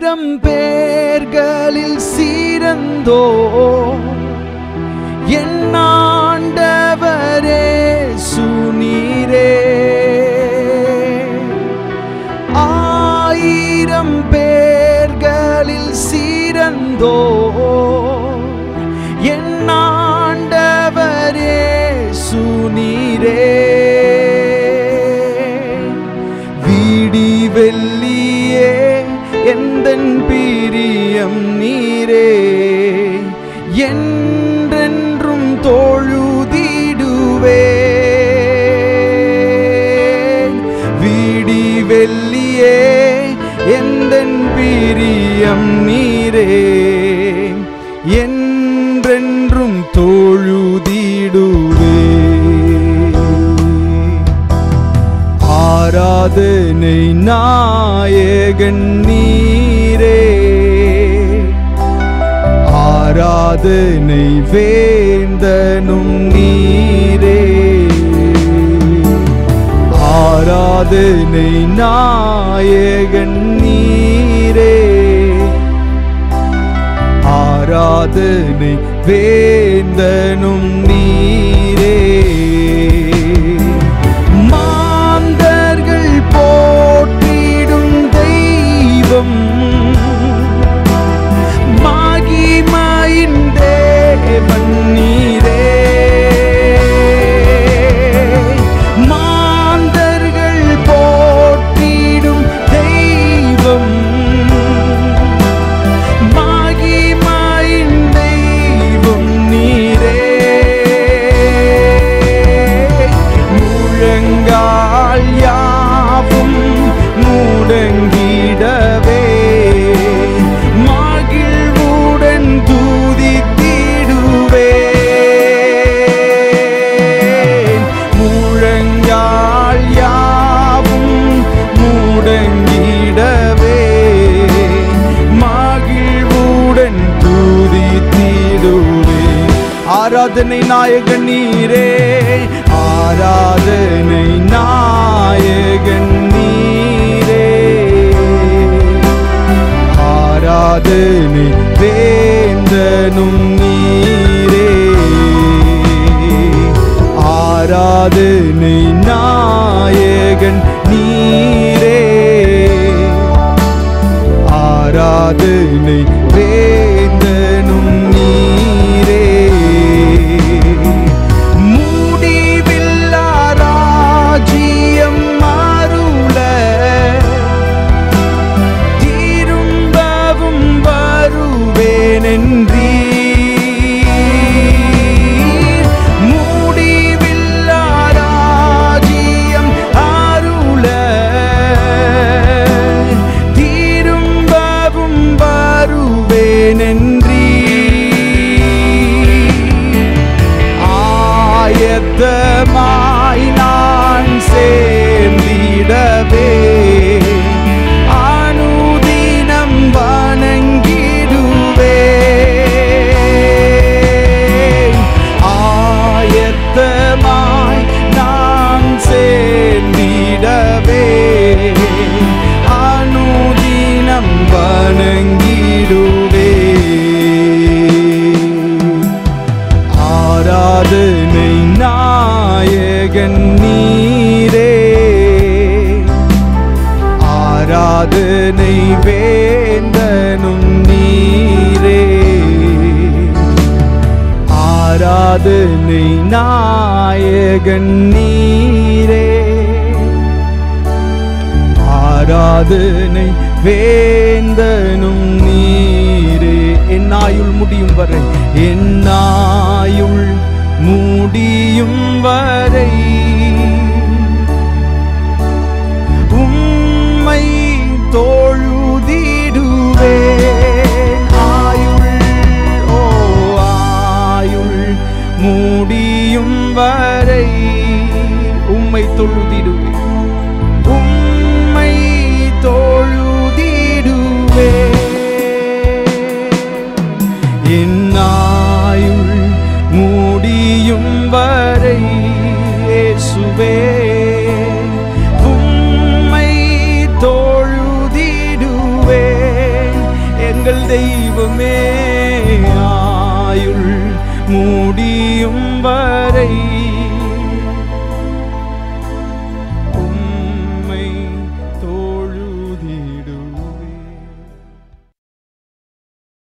ஆயிரம் பேர்களில் சீரந்தோ என் ஆண்டவரே சுனீரே ஆயிரம் பேர்களில் சீரந்தோ என் ஆண்டவரே சுனீரே வீடி வெள்ளியே எந்தன் பிரியம் நீரே என்றென்றும் தோழுதிடுவேன் வீடி வெள்ளியே எந்தன் பிரியம் நீரே என்றென்றும் தோழுதிடுவேன் ஆராதனை நாயகன் நீரே ஆராதனை வேந்தனும் நீரே ஆராதனை நாயகன் நீரே ஆராதனை வேந்தனும் நீரே மாந்தர்கள் போற்றிடும் தெய்வம் மகிமையின் தேவன் நீரே மாந்தர்கள் போற்றிடும் தெய்வம் மகிமையின் தெய்வம் நீரே முழங்கால் யாவும் முடங்கிடவே மகிழ்வுடன் துதித்திடுவேன் முழங்கால் யாவும் முடங்கிடவே மகிழ்வுடன் துதித்திடுவேன் ஆராதனை நாயகன் நீரே ஆராதனை நாயகன் நீரே ஆராதனை வேந்தனும் நீரே ஆராதனை நாயகன் நீரே ஆராதனை வேந்தனும் நீரே முடிவில்லா ராஜ்யம் அருள திரும்பவும் வருவேனென்றீ முடிவில்லா ராஜ்யம் அருள திரும்பவும் வருவேனென்றீ ஆயத்தமாய் நான் சேர்ந்திடவே அனுதினம் வணங்கிடுவே ஆயத்தமாய் நான் சேர்ந்திடவே அனுதினம் வணங்கிடுவே ஆராதனை நாயகன் நீரே ஆராதனை வேந்தனும் நீரே ஆராதனை நாயகன் நீரே ஆராதனை வேந்தனும் நீரே என் ஆயுள் முடியும் வரை என் ஆயுள் முடியும் வரை உம்மை தோழுதிடுவேன் ஆயுள் ஓ ஆயுள் முடியும் வரை உம்மை தொழுதிடுவேன் உம்மை தொழுதிடுவேன் என் ஆயுள் முடியும் வரை இயேசுவே உம்மை தொழுதிடுவேன் தெய்வமே ஆயுள் முடியும் வரை